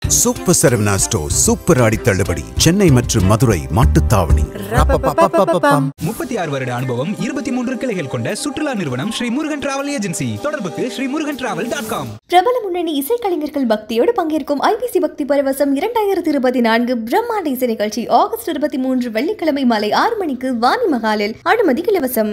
super Saravana store super ஆடி தள்ளுபடி சென்னை மற்றும் மதுரை மாட்டுத்தாவணி முப்பத்தி ஆறு வருட அனுபவம் இருபத்தி மூன்று கிளைகள் கொண்ட சுற்றுலா நிறுவனம் ஸ்ரீ முருகன் டிராவல் ஏஜென்சி தொடர்புக்கு Sri Murugan travel dot com பிரபல முன்னணி இசைக்கலைஞர்கள் பக்தியோடு பங்கேற்கும் ஐபிசி பக்தி பரவசம் இரண்டாயிரத்தி இருபத்தி நான்கு பிரம்மாண்ட இசை நிகழ்ச்சி ஆகஸ்ட் இருபத்தி மூன்று வெள்ளிக்கிழமை மாலை ஆறு மணிக்கு வாணி மகாலில் அனுமதி இலவசம்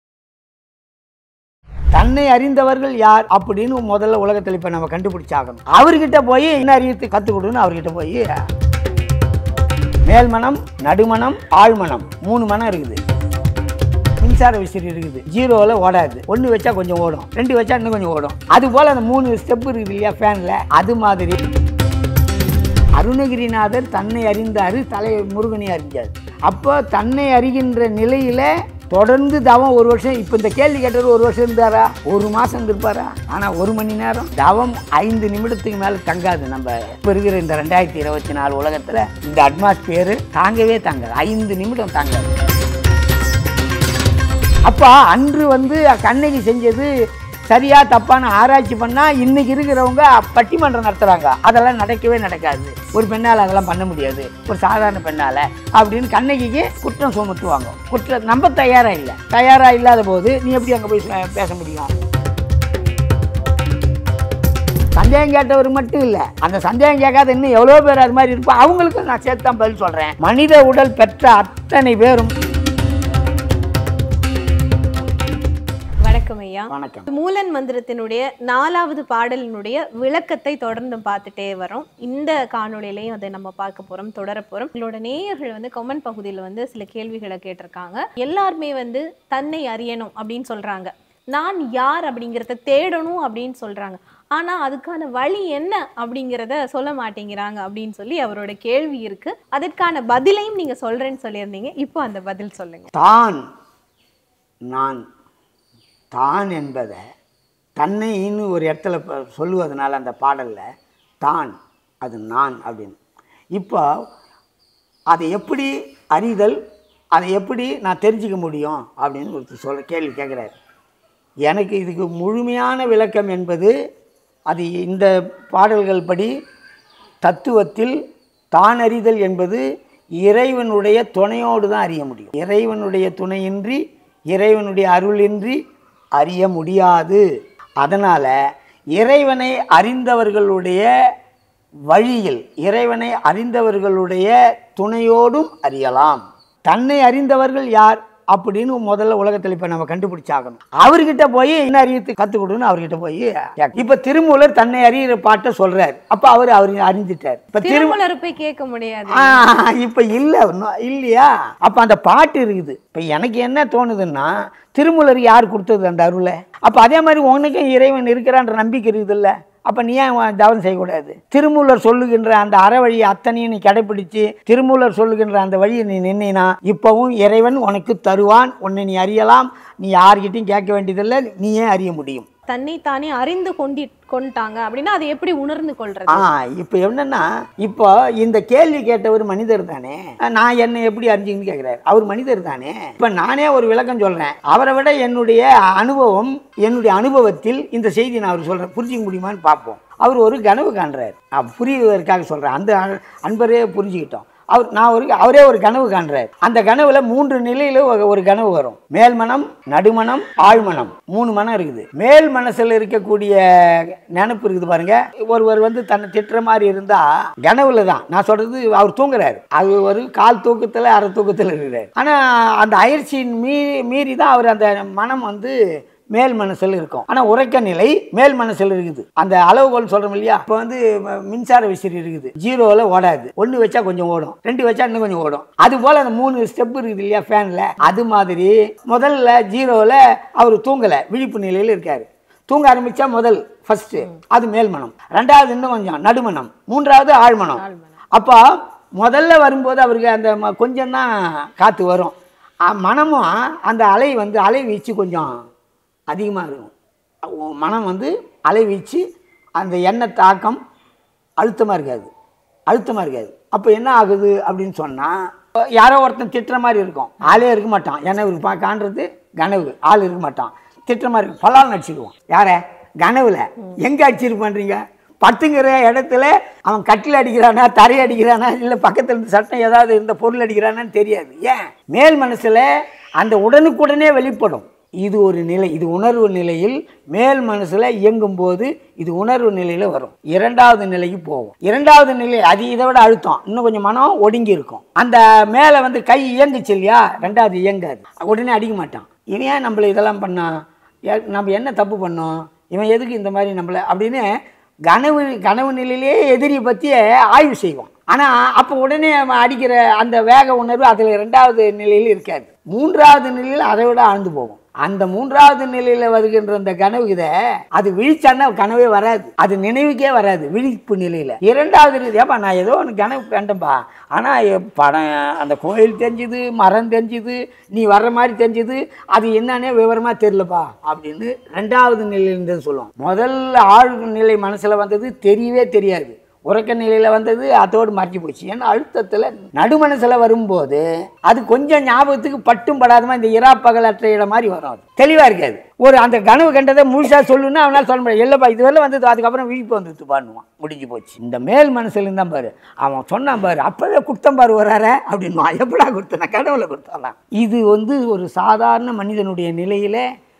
தன்னை அறிந்தவர்கள் யார் அப்படின்னு முதல்ல உலகத்தில் இப்போ நம்ம கண்டுபிடிச்சாகணும் அவர்கிட்ட போய் என்ன அறியத்து கற்றுக் கொடுன்னு அவர்கிட்ட போய் மேல்மனம் நடுமனம் ஆழ்மனம் மூணு மனம் இருக்குது மின்சார விசிறி இருக்குது ஜீரோவில் ஓடாது ஒன்று வச்சா கொஞ்சம் ஓடும் ரெண்டு வச்சா இன்னும் கொஞ்சம் ஓடும் அது போல் அந்த மூணு ஸ்டெப் இருக்குது இல்லையா ஃபேனில் அது மாதிரி அருணகிரிநாதர் தன்னை அறிந்தார் தலை முருகனை அறிஞ்சார் அப்போ தன்னை அறிகின்ற நிலையில தொடர்ந்து தவம் ஒரு வருஷம் இப்போ இந்த கேள்வி கேட்டவர் ஒரு வருஷம் இருந்தாரா ஒரு மாதம் இருந்திருப்பாரா ஆனால் ஒரு மணி நேரம் தவம் ஐந்து நிமிடத்துக்கு மேலே தங்காது நம்ம இப்போ இருக்கிற இந்த ரெண்டாயிரத்தி இருபத்தி நாலு உலகத்தில் இந்த அட்மாஸ்பியர் தாங்கவே தாங்காது ஐந்து நிமிடம் தாங்காது அப்போ அன்று வந்து கண்ணகி செஞ்சது சரியா தப்பான ஆராய்ச்சி பண்ணால் இன்னைக்கு இருக்கிறவங்க பட்டிமன்றம் நடத்துகிறாங்க அதெல்லாம் நடக்கவே நடக்காது ஒரு பெண்ணால் அதெல்லாம் பண்ண முடியாது ஒரு சாதாரண பெண்ணால் அப்படின்னு கண்ணகிக்கு குற்றம் சுமத்துவாங்க குற்றம் நம்ம தயாராக இல்லை தயாராக இல்லாத போது நீ எப்படி அங்கே போய் பே- பேச முடியும் சந்தேகம் கேட்டவர் மட்டும் இல்லை அந்த சந்தேகம் கேட்காத இன்னும் எவ்வளோ பேர் அது மாதிரி இருப்போம் அவங்களுக்கும் நான் சேர்த்து தான் பதில் சொல்கிறேன் மனித உடல் பெற்ற அத்தனை பேரும் வணக்கம் ஐயா வணக்கம் மூலன் மந்திரத்தினுடைய நாலாவது பாடலினுடைய விளக்கத்தை தொடர்ந்து பார்த்துட்டே வரோம் இந்த காணொளியிலையும் அதை நம்ம பார்க்க போறோம் தொடர போறோம் உங்களோட நேயர்கள் வந்து கமெண்ட் பகுதியில் வந்து சில கேள்விகளை கேட்டிருக்காங்க எல்லாருமே வந்து தன்னை அறியணும் அப்படின்னு சொல்றாங்க நான் யார் அப்படிங்கிறத தேடணும் அப்படின்னு சொல்றாங்க ஆனா அதுக்கான வழி என்ன அப்படிங்கிறத சொல்ல மாட்டேங்கிறாங்க அப்படின்னு சொல்லி அவரோட கேள்வி இருக்கு அதற்கான பதிலையும் நீங்க சொல்றேன்னு சொல்லியிருந்தீங்க இப்போ அந்த பதில் சொல்லுங்க தான் நான் தான் என்பதை தன்னை இன்னும் ஒரு இடத்துல ப- சொல்லுவதனால அந்த பாடலில் தான் அது நான் அப்படின்னு இப்போ அதை எப்படி அறிதல் அதை எப்படி நான் தெரிஞ்சுக்க முடியும் அப்படின்னு ஒருத்தர் சொல்ல கேள்வி கேட்குறாரு எனக்கு இதுக்கு முழுமையான விளக்கம் என்பது அது இந்த பாடல்கள் படி தத்துவத்தில் தான் அறிதல் என்பது இறைவனுடைய துணையோடு தான் அறிய முடியும் இறைவனுடைய துணையின்றி இறைவனுடைய அருளின்றி அறிய முடியாது அதனால் இறைவனை அறிந்தவர்களுடைய வழியில் இறைவனை அறிந்தவர்களுடைய துணையோடும் அறியலாம் தன்னை அறிந்தவர்கள் யார் அப்படின்னு முதல்ல உலகத்தில் இப்போ நம்ம கண்டுபிடிச்சாகணும் அவர்கிட்ட போய் என்ன அறியத்து கற்றுக் கொடுன்னு அவர்கிட்ட போய் கேட்க- இப்போ திருமூலர் தன்னை அறியிற பாட்டை சொல்றாரு அப்போ அவர் அவர் அறிஞ்சிட்டார் இப்போ திரு திருமலர் போய் கேட்க முடியாது ஆ, இப்ப இல்ல இன்னும் இல்லையா அப்ப அந்த பாட்டு இருக்குது இப்ப எனக்கு என்ன தோணுதுன்னா திருமூலர் யார் கொடுத்தது அந்த அருளை அப்ப அதே மாதிரி உனக்கும் இறைவன் இருக்கிறான்ற நம்பிக்கை இருக்குதுல்ல அப்ப நீ ஏன் உன் தவம் செய்யக்கூடாது திருமூலர் சொல்லுகின்ற அந்த அறவழி அத்தனையும் நீ கடைப்பிடிச்சு திருமூலர் சொல்லுகின்ற அந்த வழியை நீ நின்னா இப்பவும் இறைவன் உனக்கு தருவான் உன்னை நீ அறியலாம் நீ யார்கிட்டயும் கேட்க வேண்டியதில்லை நீயே அறிய முடியும் தன்னைத்தானே அறிந்து கொண்டி கொண்டாங்க அப்படின்னா அதை எப்படி உணர்ந்து கொள்றது ஆ இப்போ என்னன்னா இப்போ இந்த கேள்வி கேட்டவர் மனிதர் தானே நான் என்ன எப்படி அறிஞ்சுன்னு கேட்குறாரு அவர் மனிதர் தானே இப்போ நானே ஒரு விளக்கம் சொல்கிறேன் அவரை விட என்னுடைய அனுபவம் என்னுடைய அனுபவத்தில் இந்த செய்தி நான் அவர் சொல்கிறேன் புரிஞ்சிக்க முடியுமான்னு பார்ப்போம் அவர் ஒரு கனவு காண்றாரு நான் புரிவதற்காக சொல்கிறேன் அந்த அ- அன்பரே புரிஞ்சுக்கிட்டோம் அவர் நான் ஒரு அவரே ஒரு கனவு காண்றாரு அந்த கனவுல மூன்று நிலையில ஒரு- ஒரு கனவு வரும் மேல்மனம் நடுமனம் ஆழ்மனம் மூணு மனம் இருக்குது மேல் மனசுல இருக்கக்கூடிய நினப்பு இருக்குது பாருங்க ஒருவர் வந்து தன்னை திட்டுற மாதிரி இருந்தா கனவுல தான் நான் சொல்றது அவர் தூங்குறாரு அது ஒரு கால் தூக்கத்துல அரை தூக்கத்துல இருக்கிறார் ஆனா அந்த அயற்சியின் மீறி மீறி தான் அவர் அந்த மனம் வந்து மேல் மனசில் இருக்கும் ஆனால் உறக்க நிலை மேல் மனசில் இருக்குது அந்த அளவுகோல் சொல்கிறோம் இல்லையா இப்போ வந்து ம- மின்சார விசிறி இருக்குது ஜீரோவில் ஓடாது ஒன்று வச்சா கொஞ்சம் ஓடும் ரெண்டு வச்சா இன்னும் கொஞ்சம் ஓடும் அது போல் அந்த மூணு ஸ்டெப் இருக்குது இல்லையா ஃபேனில் அது மாதிரி முதல்ல ஜீரோவில் அவர் தூங்கலை விழிப்பு நிலையில் இருக்கார் தூங்க ஆரம்பித்தா முதல் ஃபஸ்ட்டு அது மேல்மனம் ரெண்டாவது இன்னும் கொஞ்சம் நடுமனம் மூன்றாவது ஆழ்மனம் அப்போ முதல்ல வரும்போது அவருக்கு அந்த ம- கொஞ்சம் தான் காற்று வரும் அ, மனமும் அந்த அலை வந்து அலை வீச்சு கொஞ்சம் அதிகமாக இருக்கும் உன் மனம் வந்து அலை வீச்சு அந்த எண்ணெய் தாக்கம் அழுத்தமாக இருக்காது அழுத்தமாக இருக்காது அப்போ என்ன ஆகுது அப்படின்னு சொன்னால் யாரோ ஒருத்தன் திட்டுற மாதிரி இருக்கும் ஆளே இருக்க மாட்டான் ஏன்னா இவருக்கு பா காண்றது கனவு ஆள் இருக்க மாட்டான் திட்டுற மாதிரி இருக்கும் பலால் நடிச்சிடுவோம் யாரை கனவுல எங்கே அடிச்சிருப்பான்றீங்க பத்துங்கிற இடத்துல அவன் கட்டில் அடிக்கிறானா தரை அடிக்கிறானா இல்லை பக்கத்தில் இருந்து சட்டம் ஏதாவது இருந்த பொருள் அடிக்கிறானான்னு தெரியாது ஏன் மேல் மனசில் அந்த உடனுக்குடனே வெளிப்படும் இது ஒரு நிலை இது உணர்வு நிலையில் மேல் மனசில் இயங்கும் போது இது உணர்வு நிலையில் வரும் இரண்டாவது நிலைக்கு போகும் இரண்டாவது நிலை அது இதை விட அழுத்தம் இன்னும் கொஞ்சம் மனம் ஒடுங்கி இருக்கும் அந்த மேலே வந்து கை இயங்குச்சு இல்லையா ரெண்டாவது இயங்காது உடனே அடிக்க மாட்டான் இவன் ஏன் நம்மளை இதெல்லாம் பண்ணான் ஏ- நம்ம என்ன தப்பு பண்ணோம் இவன் எதுக்கு இந்த மாதிரி நம்மளை அப்படின்னு கனவு கனவு நிலையிலேயே எதிரியை பற்றி ஆய்வு செய்வோம் ஆனால் அப்போ உடனே அவன் அடிக்கிற அந்த வேக உணர்வு அதில் ரெண்டாவது நிலையில் இருக்காது மூன்றாவது நிலையில் அதை விட ஆழ்ந்து போகும் அந்த மூன்றாவது நிலையில் வருகின்ற அந்த கனவு இதை அது விழிச்சான்னா கனவே வராது அது நினைவுக்கே வராது விழிப்பு நிலையில் இரண்டாவது நிலை ஏப்பா நான் ஏதோ ஒன்று கனவு கண்டேன்ப்பா ஆனால் படம் அந்த கோயில் தெரிஞ்சுது மரம் தெரிஞ்சுது நீ வர்ற மாதிரி தெரிஞ்சுது அது என்னன்னே விவரமாக தெரிலப்பா அப்படின்னு ரெண்டாவது நிலையிலிருந்து சொல்லுவோம் முதல் ஆழ் நிலை மனசில் வந்தது தெரியவே தெரியாது உறக்க நிலையில் வந்தது அதோடு மாற்றி போச்சு ஏன்னா அழுத்தத்தில் நடுமனசில் வரும்போது அது கொஞ்சம் ஞாபகத்துக்கு பட்டும் படாதமா இந்த இரா பகலற்ற இடம் மாதிரி வரும் அது தெளிவாக இருக்காது ஒரு அந்த கனவு கண்டதை முழுசாக சொல்லுன்னா அவனால் சொல்ல முடியாது இல்லைப்பா இதுவரை வந்தது அதுக்கப்புறம் விழிப்பு வந்துட்டு பண்ணுவான் முடிஞ்சு போச்சு இந்த மேல் மனசுல இருந்தான் பாரு அவன் சொன்னான் பாரு அப்போவே குத்தம் பாரு வராற அப்படின்வான் எப்படா கொடுத்தன கனவுல கொடுத்தானா இது வந்து ஒரு சாதாரண மனிதனுடைய நிலையில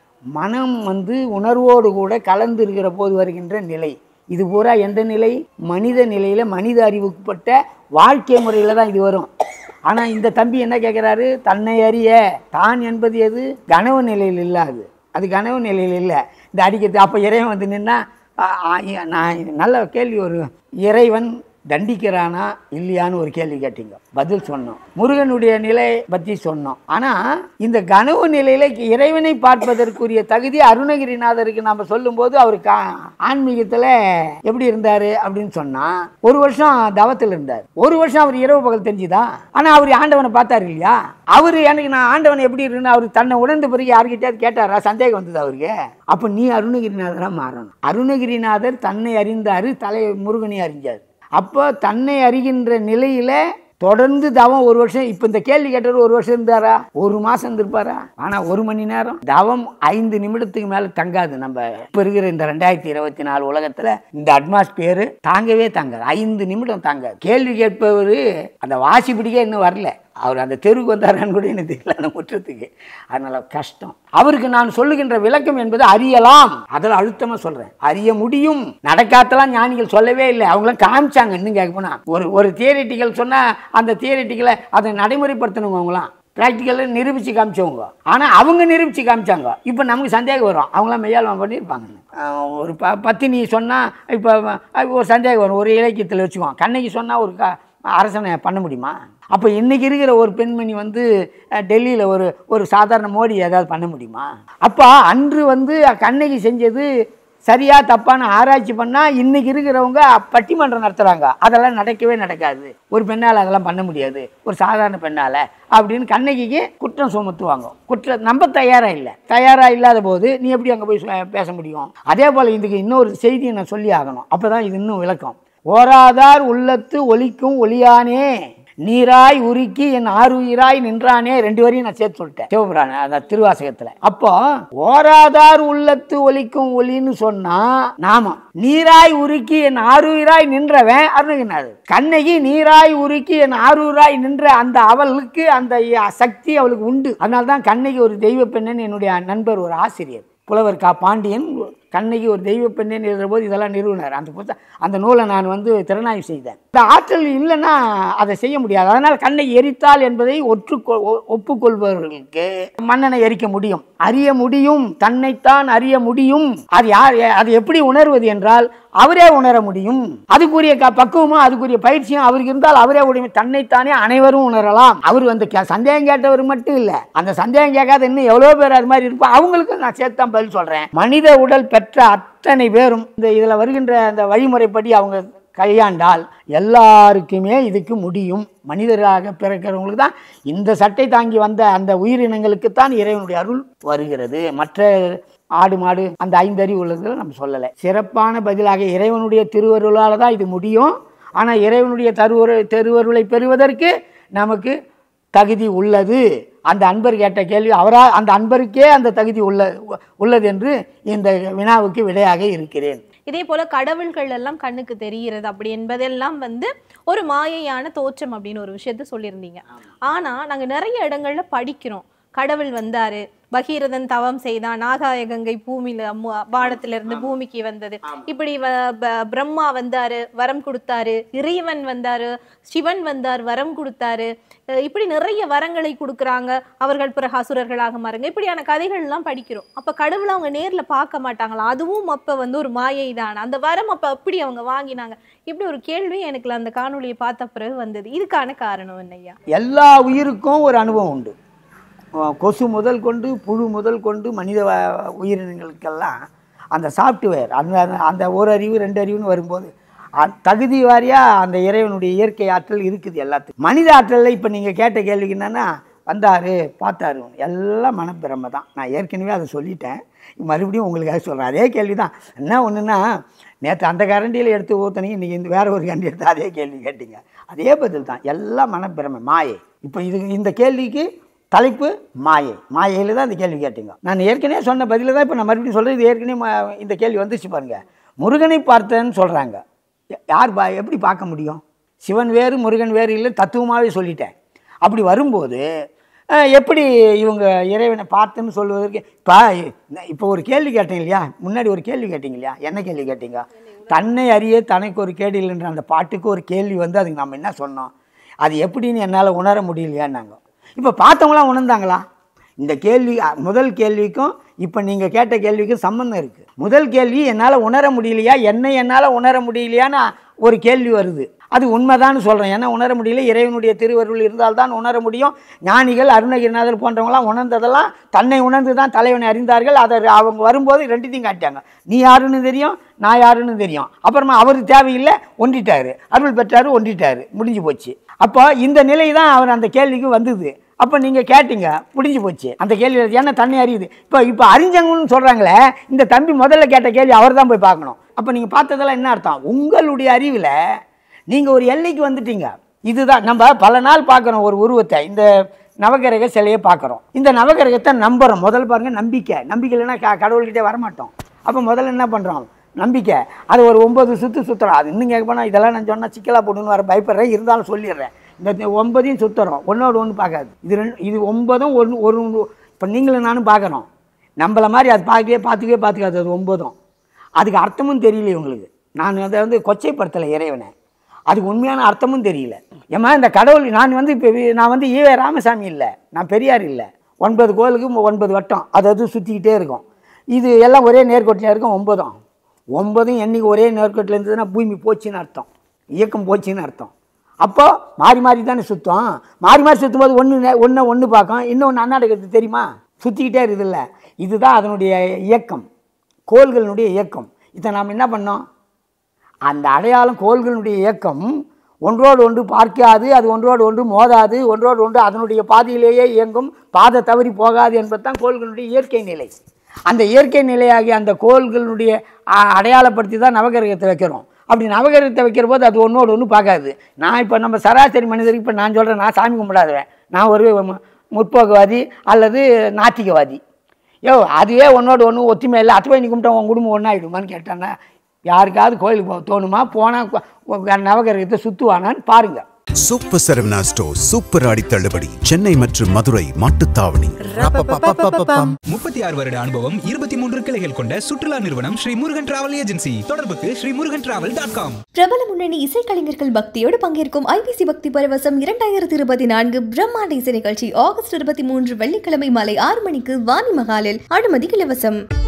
மனம் வந்து உணர்வோடு கூட கலந்து இருக்கிற போது வருகின்ற நிலை இது பூரா எந்த நிலை மனித நிலையில் மனித அறிவுக்குப்பட்ட வாழ்க்கை முறையில் தான் இது வரும் ஆனால் இந்த தம்பி என்ன கேட்குறாரு தன்னை அறிய தான் என்பது எது கனவு நிலையில் இல்லாது அது கனவு நிலையில் இல்லை இந்த அடிக்கிறது அப்போ இறைவன் வந்து நின்னா ஆ, ஆ, நான் நல்ல கேள்வி ஒரு இறைவன் தண்டிக்கிறானா இல்லையான்னு ஒரு கேள்வி கேட்டீங்க பதில் சொன்னோம் முருகனுடைய நிலை பற்றி சொன்னோம் ஆனால் இந்த கனவு நிலையில் இறைவனை பார்ப்பதற்குரிய தகுதி அருணகிரிநாதருக்கு நம்ம சொல்லும்போது அவர் கா ஆன்மீகத்தில் எப்படி இருந்தார் அப்படின்னு சொன்னால் ஒரு வருஷம் தவத்தில் இருந்தார் ஒரு வருஷம் அவர் இரவு பகல் தெரிஞ்சுதா ஆனால் அவர் ஆண்டவனை பார்த்தாரு இல்லையா அவர் எனக்கு நான் ஆண்டவன் எப்படி இருக்குன்னு அவர் தன்னை உணர்ந்த பிறகு யார்கிட்டயாவது கேட்டாரா சந்தேகம் வந்தது அவருக்கு அப்போ நீ அருணகிரிநாதராக மாறணும் அருணகிரிநாதர் தன்னை அறிந்தார் தலை முருகனை அறிஞ்சார் அப்போ தன்னை அறிகின்ற நிலையில தொடர்ந்து தவம் ஒரு வருஷம் இப்போ இந்த கேள்வி கேட்டவர் ஒரு வருஷம் இருந்தாரா ஒரு மாசம் இருந்திருப்பாரா ஆனா ஒரு மணி நேரம் தவம் ஐந்து நிமிடத்துக்கு மேல தங்காது நம்ம இப்போ இருக்கிற இந்த ரெண்டாயிரத்தி இருபத்தி நாலு உலகத்துல இந்த அட்மாஸ்பியர் தாங்கவே தாங்காது ஐந்து நிமிடம் தாங்காது கேள்வி கேட்பவர் அந்த வாசி பிடிக்க இன்னும் வரல அவர் அந்த தெருவுக்கு வந்தாரான்னு கூட எனக்கு தெரியல அந்த முற்றத்துக்கு அதனால கஷ்டம் அவருக்கு நான் சொல்லுகின்ற விளக்கம் என்பது அறியலாம் அதில் அழுத்தமாக சொல்கிறேன் அறிய முடியும் நடக்காத்தலாம் ஞானிகள் சொல்லவே இல்லை அவங்களாம் காமிச்சாங்க இன்னும் கேட்க போனா ஒரு ஒரு தியரிட்டிக்கல் சொன்னால் அந்த தியரிட்டிக்கலை அதை நடைமுறைப்படுத்தணுங்க அவங்களாம் ப்ராக்டிக்கலில் நிரூபித்து காமிச்சவங்க ஆனால் அவங்க நிரூபித்து காமிச்சாங்க இப்போ நமக்கு சந்தேகம் வரும் அவங்களாம் மெய்யால் பண்ணியிருப்பாங்க ஆஹ் ஒரு ப பத்தினி சொன்னால் இப்போ ஒரு சந்தேகம் வரும் ஒரு இலக்கியத்தில் வச்சுக்குவோம் கண்ணகி சொன்னால் ஒரு க அரசனை பண்ண முடியுமா அப்போ இன்றைக்கி இருக்கிற ஒரு பெண்மணி வந்து டெல்லியில் ஒரு ஒரு சாதாரண மோடி ஏதாவது பண்ண முடியுமா அப்போ அன்று வந்து கண்ணகி செஞ்சது சரியா தப்பான ஆராய்ச்சி பண்ணால் இன்னைக்கு இருக்கிறவங்க பட்டிமன்றம் நடத்துகிறாங்க அதெல்லாம் நடக்கவே நடக்காது ஒரு பெண்ணால் அதெல்லாம் பண்ண முடியாது ஒரு சாதாரண பெண்ணால் அப்படின்னு கண்ணகிக்கு குற்றம் சுமத்துவாங்க குற்றம் நம்ப தயாராக இல்லை தயாராக இல்லாத போது நீ எப்படி அங்கே போய் சு- பேச முடியும் அதே போல் இதுக்கு இன்னொரு செய்தியை நான் சொல்லி ஆகணும் அப்போ தான் இது இன்னும் விளக்கம் ஓராதார் உள்ளத்து ஒலிக்கும் ஒளியானே நீராய் உருக்கி என் ஆறுயிராய் நின்றானே ரெண்டு வரையும் நான் சேர்த்து சொல்லிட்டேன் சிவபுராண அந்த திருவாசகத்துல அப்போ ஓராதார் உள்ளத்து ஒலிக்கும் ஒலின்னு சொன்னா நாம நீராய் உருக்கி என் ஆறுயிராய் நின்றவன் அருணகிரிநாதர் கண்ணகி நீராய் உருக்கி என் ஆறுயிராய் நின்ற அந்த அவளுக்கு அந்த சக்தி அவளுக்கு உண்டு அதனால தான் கண்ணகி ஒரு தெய்வ பெண்ணன் என்னுடைய நண்பர் ஒரு ஆசிரியர் புலவர் கா பாண்டியன் கண்ணகி ஒரு தெய்வ பெண்ணேன்னு எழுதுற போது இதெல்லாம் நிறுவனர் அந்த புத்த அந்த நூலை நான் வந்து திறனாய்வு செய்தேன் இந்த ஆற்றல் இல்லைன்னா அதை செய்ய முடியாது அதனால் கண்ணை எரித்தால் என்பதை ஒற்று ஒப்புக்கொள்பவர்களுக்கு மன்னனை எரிக்க முடியும் அறிய முடியும் தன்னைத்தான் அறிய முடியும் அது யார் அது எப்படி உணர்வது என்றால் அவரே உணர முடியும் அதுக்குரிய க பக்குவமும் அதுக்குரிய பயிற்சியும் அவருக்கு இருந்தால் அவரே உடைய தன்னைத்தானே அனைவரும் உணரலாம் அவர் வந்து கே- சந்தேகம் கேட்டவர் மட்டும் இல்லை அந்த சந்தேகம் கேட்காத இன்னும் எவ்வளோ பேர் அது மாதிரி இருப்பா அவங்களுக்கு நான் சேர்த்து தான் பதில் சொல்கிறேன் மனித உடல் பெற்ற அத்தனை பேரும் இந்த இதில் வருகின்ற அந்த வழிமுறைப்படி அவங்க கையாண்டால் எல்லாருக்குமே இதுக்கு முடியும் மனிதராக பிறக்கிறவங்களுக்கு தான் இந்த சட்டை தாங்கி வந்த அந்த உயிரினங்களுக்கு தான் இறைவனுடைய அருள் வருகிறது மற்ற ஆடு மாடு அந்த ஐந்தறிவு உள்ளதுல நம்ம சொல்லலை சிறப்பான பதிலாக இறைவனுடைய திருவருளால் தான் இது முடியும் ஆனால் இறைவனுடைய தருவரு திருவருளை பெறுவதற்கு நமக்கு தகுதி உள்ளது அந்த அன்பர் கேட்ட கேள்வி அவரா அந்த அன்பருக்கே அந்த தகுதி உள்ள உள்ளது என்று இந்த வினாவுக்கு விடையாக இருக்கிறேன் இதே போல கடவுள்கள் எல்லாம் கண்ணுக்கு தெரிகிறது அப்படி என்பதெல்லாம் வந்து ஒரு மாயையான தோற்றம் அப்படின்னு ஒரு விஷயத்த சொல்லியிருந்தீங்க ஆனா நாங்க நிறைய இடங்கள்ல படிக்கிறோம் கடவுள் வந்தாரு பகீரதன் தவம் செய்தான் ஆகாய கங்கை பூமியில மு- வானத்திலிருந்து பூமிக்கு வந்தது இப்படி வ- ப- பிரம்மா வந்தாரு வரம் கொடுத்தாரு இறைவன் வந்தாரு சிவன் வந்தார் வரம் கொடுத்தாரு அஹ் இப்படி நிறைய வரங்களை கொடுக்குறாங்க அவர்கள் பிறகு அசுரர்களாக மாறுங்க இப்படியான கதைகள் எல்லாம் படிக்கிறோம் அப்ப கடவுளை அவங்க நேர்ல பார்க்க மாட்டாங்களா அதுவும் அப்ப வந்து ஒரு மாயை தான் அந்த வரம் அப்ப அப்படி அவங்க வாங்கினாங்க இப்படி ஒரு கேள்வி எனக்கு அந்த காணொளியை பார்த்த பிறகு வந்தது இதுக்கான காரணம் என்னய்யா எல்லா உயிருக்கும் ஒரு அனுபவம் உண்டு அஹ் கொசு முதல் கொண்டு புழு முதல் கொண்டு மனித வ- உயிரினங்களுக்கெல்லாம் அந்த சாஃப்ட்வேர் அந்த அந்த ஒரு அறிவு ரெண்டு அறிவுன்னு வரும்போது அ- தகுதி வாரியாக அந்த இறைவனுடைய இயற்கை ஆற்றல் இருக்குது எல்லாத்துக்கும் மனித ஆற்றலில் இப்போ நீங்கள் கேட்ட கேள்விக்கு என்னென்னா வந்தார் பார்த்தாரு எல்லாம் மனப்பிரமை தான் நான் ஏற்கனவே அதை சொல்லிட்டேன் மறுபடியும் உங்களுக்காக சொல்கிறேன் அதே கேள்வி தான் என்ன ஒன்றுன்னா நேற்று அந்த கரண்டியில் எடுத்து ஊற்றுனீங்க இன்றைக்கி இந்த வேற ஒரு கரண்டி எடுத்து அதே கேள்வி கேட்டீங்க அதே பதில் தான் எல்லாம் மனப்பிரமை மாயை இப்போ இது இந்த கேள்விக்கு தலைப்பு மாயை மாயையில் தான் இந்த கேள்வி கேட்டீங்க நான் ஏற்கனவே சொன்ன பதில தான் இப்போ நான் மறுபடியும் சொல்கிறேன் இது ஏற்கனவே ம- இந்த கேள்வி வந்துச்சு பாருங்க முருகனை பார்த்தேன்னு சொல்கிறாங்க யார் பா எப்படி பார்க்க முடியும் சிவன் வேறு முருகன் வேறு இல்லை தத்துவமாகவே சொல்லிட்டேன் அப்படி வரும்போது அஹ், எப்படி இவங்க இறைவனை பார்த்தேன்னு சொல்வதற்கு இப்போ இப்போ ஒரு கேள்வி கேட்டீங்க இல்லையா முன்னாடி ஒரு கேள்வி கேட்டீங்க இல்லையா என்ன கேள்வி கேட்டீங்க தன்னை அறிய தனக்கு ஒரு கேடு இல்லைன்ற அந்த பாட்டுக்கு ஒரு கேள்வி வந்து அதுக்கு நம்ம என்ன சொன்னோம் அது எப்படின்னு என்னால் உணர முடியலையான்னாங்க இப்போ பார்த்தவங்களாம் உணர்ந்தாங்களா இந்த கேள்வி அ, முதல் கேள்விக்கும் இப்போ நீங்கள் கேட்ட கேள்விக்கும் சம்மந்தம் இருக்குது முதல் கேள்வி என்னால் உணர முடியலையா என்னை என்னால் உணர முடியலையான்னு ஒரு கேள்வி வருது அது உண்மைதான்னு சொல்கிறேன் ஏன்னா உணர முடியல இறைவனுடைய திருவருள் இருந்தால்தான் உணர முடியும் ஞானிகள் அருணகிரிநாதர் போன்றவங்களாம் உணர்ந்ததெல்லாம் தன்னை உணர்ந்து தான் தலைவனை அறிந்தார்கள் அதை அவங்க வரும்போது ரெண்டுத்தையும் காட்டிட்டாங்க நீ யாருன்னு தெரியும் நான் யாருன்னு தெரியும் அப்புறமா அவர் தேவையில்லை ஒன்றிட்டாரு அருள் பெற்றாரு ஒன்றிட்டாரு முடிஞ்சு போச்சு அப்போ இந்த நிலை தான் அவர் அந்த கேள்விக்கு வந்தது அப்போ நீங்கள் கேட்டீங்க முடிஞ்சு போச்சு அந்த கேள்வி ஏன்னா தன்னை அறியுது இப்போ இப்போ அறிஞ்சவங்கன்னு சொல்கிறாங்களே இந்த தம்பி முதல்ல கேட்ட கேள்வி அவர் தான் போய் பார்க்கணும் அப்போ நீங்கள் பார்த்ததெல்லாம் என்ன அர்த்தம் உங்களுடைய அறிவில் நீங்கள் ஒரு எல்லைக்கு வந்துட்டீங்க இதுதான் நம்ம பல நாள் பார்க்குறோம் ஒரு உருவத்தை இந்த நவகிரக சிலையை பார்க்குறோம் இந்த நவகிரகத்தை நம்புகிறோம் முதல்ல பாருங்கள் நம்பிக்கை நம்பிக்கை இல்லைன்னா க கடவுள்கிட்டே வரமாட்டோம் அப்போ முதல்ல என்ன பண்ணுறோம் நம்பிக்கை அது ஒரு ஒன்பது சுற்று சுற்றுறோம் அது இன்னும் கேட்க போனால் இதெல்லாம் நான் சொன்னால் சிக்கலாக போட்டுன்னு வர பயப்படுறேன் இருந்தாலும் சொல்லிடுறேன் இந்த ஒன்பதையும் சுற்றுறோம் ஒன்றோடு ஒன்று பார்க்காது இது ரெண்டு இது ஒன்பதும் ஒன்று ஒரு இப்போ நீங்களும் நானும் பார்க்குறோம் நம்மளை மாதிரி அது பார்க்கவே பார்த்துக்கவே பார்த்துக்காது அது ஒன்பதும் அதுக்கு அர்த்தமும் தெரியல இவங்களுக்கு நான் அதை வந்து கொச்சைப்படுத்தலை இறைவனை அதுக்கு உண்மையான அர்த்தமும் தெரியல ஏம்மா இந்த கடவுள் நான் வந்து இப்போ நான் வந்து ஈவே ராமசாமி இல்லை நான் பெரியார் இல்லை ஒன்பது கோயிலுக்கு மு- ஒன்பது வட்டம் அது அது சுற்றிக்கிட்டே இருக்கும் இது எல்லாம் ஒரே நேர்கோட்டில் இருக்கும் ஒன்பதும் ஒன்பதும் என்னைக்கு ஒரே நேர்கோட்டில் இருந்ததுன்னா பூமி போச்சுன்னு அர்த்தம் இயக்கம் போச்சுன்னு அர்த்தம் அப்போ மாறி மாறி தானே சுத்தம் மாறி மாறி சுற்றும் போது ஒன்று ஒன்று ஒன்று பார்க்கும் இன்னொன்று அண்ணாடகத்து தெரியுமா சுற்றிக்கிட்டே இருக்குதுல்ல இதுதான் அதனுடைய இயக்கம் கோள்களினுடைய இயக்கம் இதை நாம் என்ன பண்ணோம் அந்த அடையாளம் கோள்களுடைய இயக்கம் ஒன்றோடு ஒன்று பார்க்காது அது ஒன்றோடு ஒன்று மோதாது ஒன்றோடு ஒன்று அதனுடைய பாதையிலேயே இயங்கும் பாதை தவறி போகாது என்பதுதான் கோள்களுடைய இயற்கை நிலை அந்த இயற்கை நிலையாகிய அந்த கோள்களுடைய அ- அடையாளப்படுத்தி தான் நவகிரகத்தை வைக்கிறோம் அப்படி நவகிரகத்தை வைக்கிற போது அது ஒன்றோடு ஒன்று பார்க்காது நான் இப்போ நம்ம சராசரி மனிதருக்கு இப்போ நான் சொல்கிறேன் நான் சாமி கும்பிடாதவன் நான் ஒரு மு- முற்போக்குவாதி அல்லது நாத்திகவாதி யோ அதுவே ஒன்றோடு ஒன்று ஒத்துமை இல்லை அத்துவை நீ கும்பிட்டா உன் குடும்பம் ஒன்றாயிடுமான்னு கேட்டான்னா யாருக்காவது கோயிலுக்கு போக தோணுமா போனால் நவகிரகத்தை சுற்றுவானான்னு பாருங்கள் சூப்பர் சரவணா ஸ்டோர் சூப்பர் ஆடி தள்ளுபடி சென்னை மற்றும் மதுரை மாட்டுத்தாவணி முப்பத்தி ஆறு வருட அனுபவம் இருபத்தி மூன்று கிளைகள் கொண்ட சுற்றுலா நிறுவனம் ஸ்ரீ முருகன் டிராவல் ஏஜென்சி தொடர்புக்கு Sri Murugan travel dot com பிரபல முன்னணி இசைக்கலைஞர்கள் பக்தியோடு பங்கேற்கும் ஐபிசி பக்தி பரவசம் இரண்டாயிரத்தி இருபத்தி நான்கு பிரம்மாண்ட இசை நிகழ்ச்சி ஆகஸ்ட் இருபத்தி மூன்று வெள்ளிக்கிழமை மாலை ஆறு மணிக்கு வாணி மகாலில் அனுமதி இலவசம்